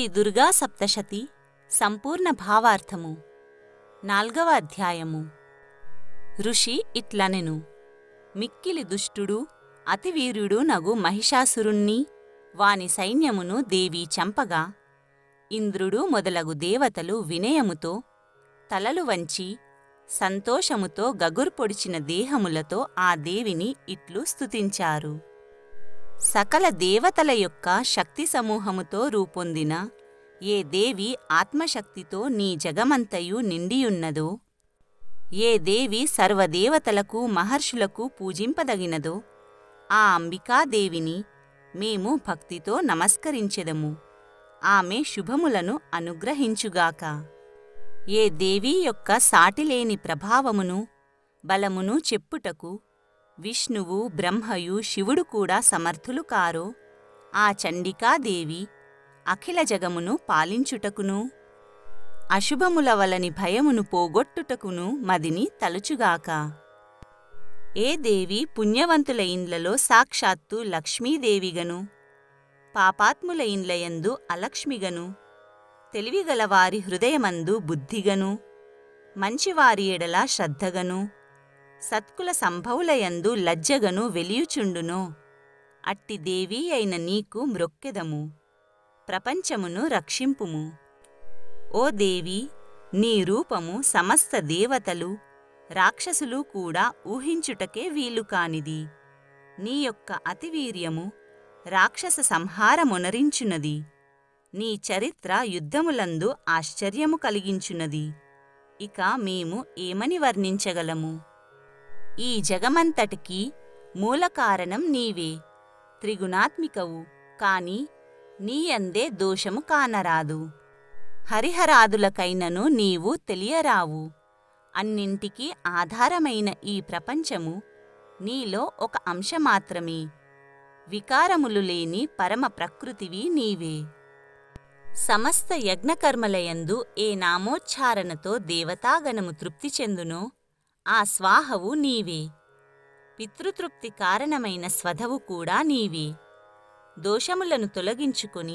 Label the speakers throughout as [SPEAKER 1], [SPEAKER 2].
[SPEAKER 1] శ్రీ దుర్గా సప్తశతి సంపూర్ణ భావార్థము నాల్గవ అధ్యాయము ఋషి ఇట్లనెను మిక్కిలి దుష్టుడు అతివీరుడు నగు మహిషాసురుణ్ణి వాని సైన్యమును దేవి చంపగా ఇంద్రుడు మొదలగు దేవతలు వినయముతో తలలు వంచి సంతోషముతో గగుర్పొడిచిన దేహములతో ఆ దేవిని ఇట్లు స్తుతించారు సకల దేవతల యొక్క శక్తి సమూహముతో రూపొందిన ఏ దేవి ఆత్మశక్తితో నీ జగమంతయు నిండియున్నదో ఏ దేవి సర్వదేవతలకు మహర్షులకు పూజింపదగినదో ఆ అంబికాదేవిని మేము భక్తితో నమస్కరించెదము ఆమె శుభములను అనుగ్రహించుగాక ఏ దేవి యొక్క సాటిలేని ప్రభావమును బలమును చెప్పుటకు విష్ణువు బ్రహ్మయు శివుడు కూడా సమర్థులు కారో ఆ చండికాదేవి అఖిల జగమును పాలించుటకును అశుభముల వలని భయమును పోగొట్టుటకును మదిని తలుచుగాక ఏ దేవి పుణ్యవంతుల ఇండ్లలో సాక్షాత్తు లక్ష్మీదేవిగను పాపాత్ముల ఇండ్లయందు అలక్ష్మిగను తెలివిగలవారి హృదయమందు బుద్ధిగను మంచివారి ఎడల శ్రద్ధగను సత్కుల సంభవులయందు లజ్జగను వెలియుచుండునో అట్టి దేవీ అయిన నీకు మ్రొక్కెదము ప్రపంచమును రక్షింపుము ఓ దేవి నీ రూపము సమస్త దేవతలు రాక్షసులు కూడా ఊహించుటకే వీలు కానిది నీ యొక్క అతివీర్యము రాక్షస సంహారమునరించున్నది నీ చరిత్ర యుద్ధములందు ఆశ్చర్యము కలిగించున్నది ఇక మేము ఏమని వర్ణించగలము ఈ జగమంతటికి మూలకారణం నీవే త్రిగుణాత్మికవు కాని నీయందే దోషము కానరాదు హరిహరాదులకైనను నీవు తెలియరావు అన్నింటికీ ఆధారమైన ఈ ప్రపంచము నీలో ఒక అంశమాత్రమే వికారములు లేని పరమ ప్రకృతివి నీవే సమస్త యజ్ఞకర్మలయందు ఏ నామోచ్చారణతో దేవతాగణము తృప్తి చెందునో ఆ స్వాహవు నీవే పితృతృప్తి కారణమైన స్వధవు కూడా నీవే దోషములను తొలగించుకొని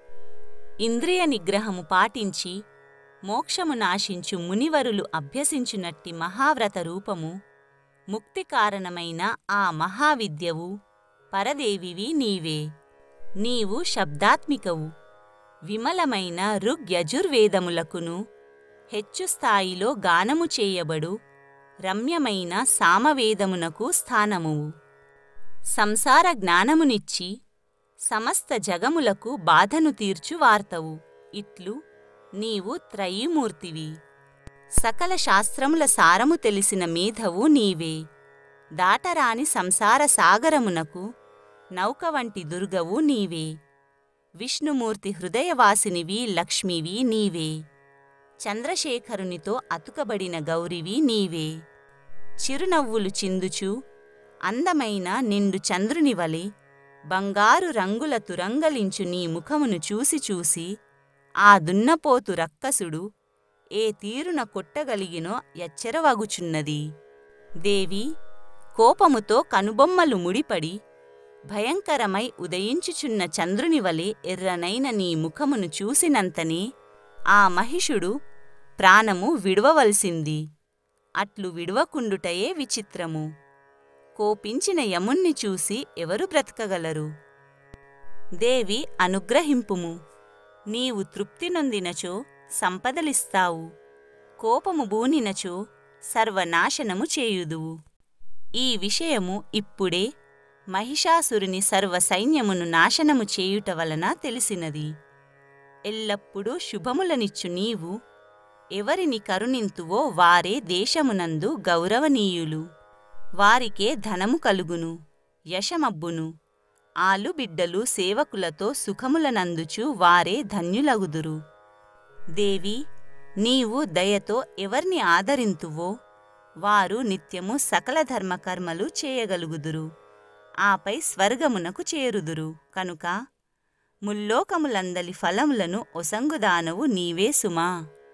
[SPEAKER 1] ఇంద్రియ నిగ్రహము పాటించి మోక్షము నాశించు మునివరులు అభ్యసించునట్టి మహావ్రత రూపము ముక్తి కారణమైన ఆ మహావిద్యవు పరదేవివి నీవే నీవు శబ్దాత్మికవు విమలమైన ఋగ్యజుర్వేదములకును హెచ్చు స్థాయిలో గానము చేయబడు రమ్యమైన సామవేదమునకు స్థానమువు సంసార జ్ఞానమునిచ్చి సమస్త జగములకు బాధను తీర్చు వార్తవు ఇట్లు నీవు త్రయీమూర్తివి సకల శాస్త్రముల సారము తెలిసిన మేధవు నీవే దాటరాని సంసార సాగరమునకు నౌక వంటి దుర్గవు నీవే విష్ణుమూర్తి హృదయవాసినివి లక్ష్మివి నీవే చంద్రశేఖరునితో అతుకబడిన గౌరివి నీవే చిరునవ్వులు చిందుచు అందమైన నిండు చంద్రుని వలె బంగారు రంగుల తురంగలించు నీ ముఖమును చూసి చూసి ఆ దున్నపోతు రక్కసుడు ఏ తీరున కొట్టగలిగినో ఎచ్చరవగుచున్నది దేవి కోపముతో కనుబొమ్మలు ముడిపడి భయంకరమై ఉదయించుచున్న చంద్రుని వలె ఎర్రనైన నీ ముఖమును చూసినంతనే ఆ మహిషుడు ప్రాణము విడవవలసింది అట్లు విడవకుండుటయే విచిత్రము కోపించిన యముణ్ణి చూసి ఎవరు బ్రతకగలరు దేవి అనుగ్రహింపుము నీవు తృప్తి నొందినచో సంపదలిస్తావు కోపము బూనినచో సర్వనాశనము చేయుదువు ఈ విషయము ఇప్పుడే మహిషాసురుని సర్వ సైన్యమును నాశనము చేయుట వలన తెలిసినది ఎల్లప్పుడూ శుభములనిచ్చు నీవు ఎవరిని కరుణింతువో వారే దేశమునందు గౌరవనీయులు వారికే ధనము కలుగును యశమబ్బును ఆలుబిడ్డలు సేవకులతో సుఖములనందుచు వారే ధన్యులగుదురు దేవి నీవు దయతో ఎవర్ని ఆదరింతువో వారు నిత్యము సకల ధర్మకర్మలు చేయగలుగుదురు ఆపై స్వర్గమునకు చేరుదురు కనుక ముల్లోకములందలి ఫలములను ఒసంగుదానవు నీవే సుమా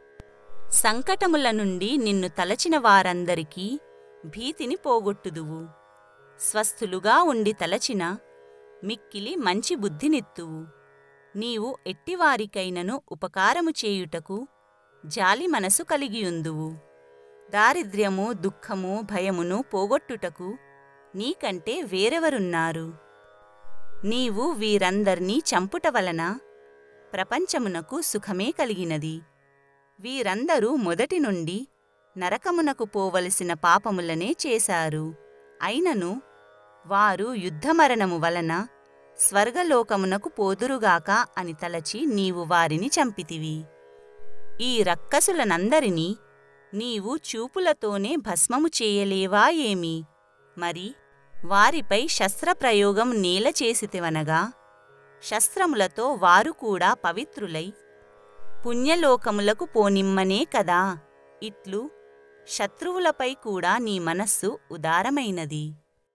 [SPEAKER 1] సంకటముల నుండి నిన్ను తలచిన వారందరికీ భీతిని పోగొట్టుదువు స్వస్థులుగా ఉండి తలచిన మిక్కిలి మంచి బుద్ధినిత్తువు నీవు ఎట్టివారికైనను ఉపకారము చేయుటకు జాలి మనసు కలిగియుందువు దారిద్ర్యము దుఃఖము భయమును పోగొట్టుటకు నీకంటే వేరెవరున్నారు నీవు వీరందర్నీ చంపుట వలన ప్రపంచమునకు సుఖమే కలిగినది వీరందరూ మొదటి నుండి నరకమునకు పోవలసిన పాపములనే చేశారు అయినను వారు యుద్ధమరణము వలన స్వర్గలోకమునకు పోదురుగాక అని తలచి నీవు వారిని చంపితివి ఈ రక్కసులనందరినీ నీవు చూపులతోనే భస్మము చేయలేవా ఏమి మరి వారిపై శస్త్రప్రయోగం నేల చేసితివనగా శస్త్రములతో వారు కూడా పవిత్రులై పుణ్యలోకములకు పోనిమ్మనే కదా ఇట్లు శత్రువులపై కూడా నీ మనస్సు ఉదారమైనది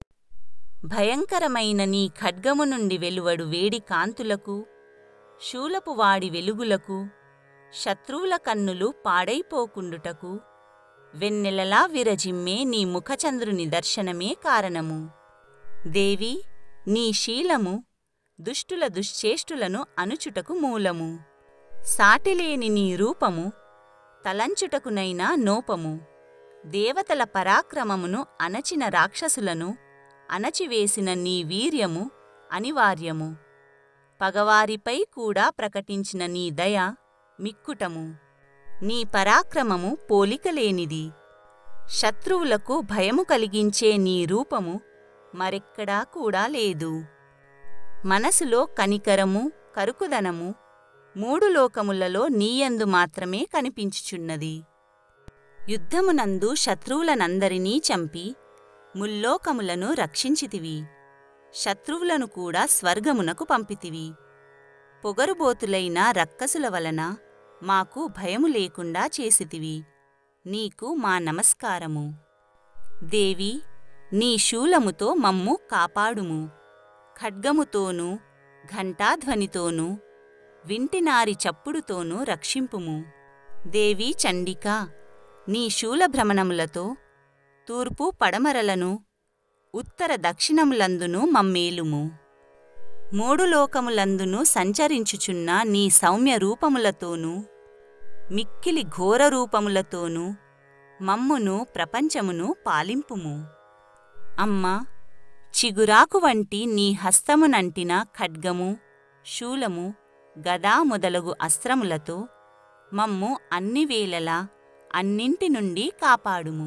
[SPEAKER 1] భయంకరమైన నీ ఖడ్గము నుండి వెలువడు వేడి కాంతులకు శూలపు వాడి వెలుగులకు శత్రువుల కన్నులు పాడైపోకుండుటకు వెన్నెలలా విరజిమ్మే నీ ముఖచంద్రుని దర్శనమే కారణము దేవి నీ శీలము దుష్టుల దుశ్చేష్టులను అణుచుటకు మూలము సాటిలేని నీ రూపము తలంచుటకునైనా నోపము దేవతల పరాక్రమమును అణచిన రాక్షసులను అణచివేసిన నీ వీర్యము అనివార్యము పగవారిపై కూడా ప్రకటించిన నీ దయ మిక్కుటము నీ పరాక్రమము పోలికలేనిది శత్రువులకు భయము కలిగించే నీ రూపము మరెక్కడా కూడా లేదు మనసులో కనికరము కరుకుదనము మూడు లోకములలో నీయందు మాత్రమే కనిపించుచున్నది యుద్ధమునందు శత్రువులనందరినీ చంపి ముల్లోకములను రక్షించితివి శత్రువులను కూడా స్వర్గమునకు పంపితివి పొగరుబోతులైన రక్కసుల వలన మాకు భయము లేకుండా చేసితివి నీకు మా నమస్కారము దేవి నీ శూలముతో మమ్ము కాపాడుము ఖడ్గముతోనూ ఘంటాధ్వనితోనూ వింటినారి చప్పుడుతోనూ రక్షింపుము దేవి చండిక నీ శూలభ్రమణములతో తూర్పు పడమరలను ఉత్తర దక్షిణములందును మమ్మేలుము మూడు లోకములందును సంచరించుచున్న నీ సౌమ్య రూపములతోనూ మిక్కిలి ఘోర రూపములతోనూ మమ్మును ప్రపంచమును పాలింపుము అమ్మా చిగురాకు వంటి నీ హస్తమునంటిన ఖడ్గము శూలము గదా మొదలగు అస్త్రములతో మమ్ము అన్ని వేళలా అన్నింటి నుండి కాపాడుము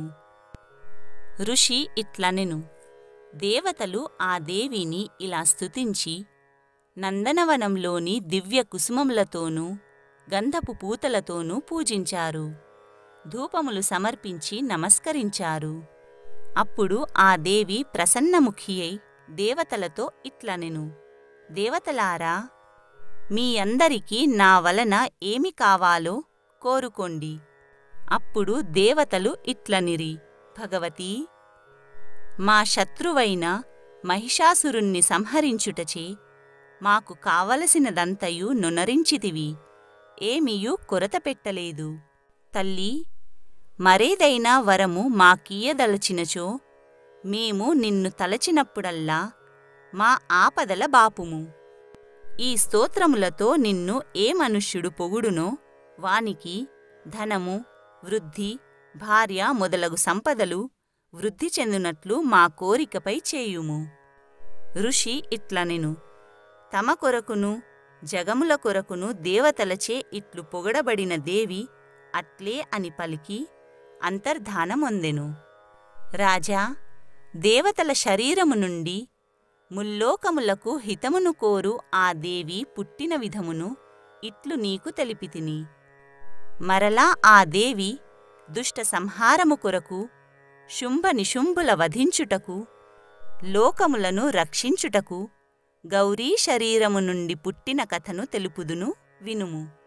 [SPEAKER 1] ఋషి ఇట్లనెను దేవతలు ఆ దేవిని ఇలా స్తుతించి నందనవనంలోని దివ్య కుసుమములతోనూ గంధపు పూతలతోనూ పూజించారు ధూపములు సమర్పించి నమస్కరించారు అప్పుడు ఆ దేవి ప్రసన్నముఖి అయి దేవతలతో ఇట్లనెను దేవతలారా మీ అందరికీ నా వలన ఏమి కావాలో కోరుకోండి అప్పుడు దేవతలు ఇట్లనిరి భగవతీ మా శత్రువైన మహిషాసురుణ్ణి సంహరించుటచే మాకు కావలసినదంతయు నునరించితివి ఏమియు కొరత పెట్టలేదు తల్లి మరేదైనా వరము మాకీయదలచినచో మేము నిన్ను తలచినప్పుడల్లా మా ఆపదల బాపుము ఈ స్తోత్రములతో నిన్ను ఏ మనుష్యుడు పొగుడునో వానికి ధనము వృద్ధి భార్య మొదలగు సంపదలు వృద్ధి చెందునట్లు మా కోరికపై చేయుము ఋషి ఇట్లనెను తమ కొరకును జగముల కొరకును దేవతలచే ఇట్లు పొగడబడిన దేవి అట్లే అని పలికి అంతర్ధానమొందెను రాజా దేవతల శరీరము నుండి ముల్లోకములకు హితమును కోరు ఆ దేవి పుట్టిన విధమును ఇట్లు నీకు తెలిపితిని మరలా ఆ దేవి దుష్ట సంహారము కొరకు శుంభ నిశుంభుల వధించుటకు లోకములను రక్షించుటకు గౌరీ శరీరము నుండి పుట్టిన కథను తెలుపుదును వినుము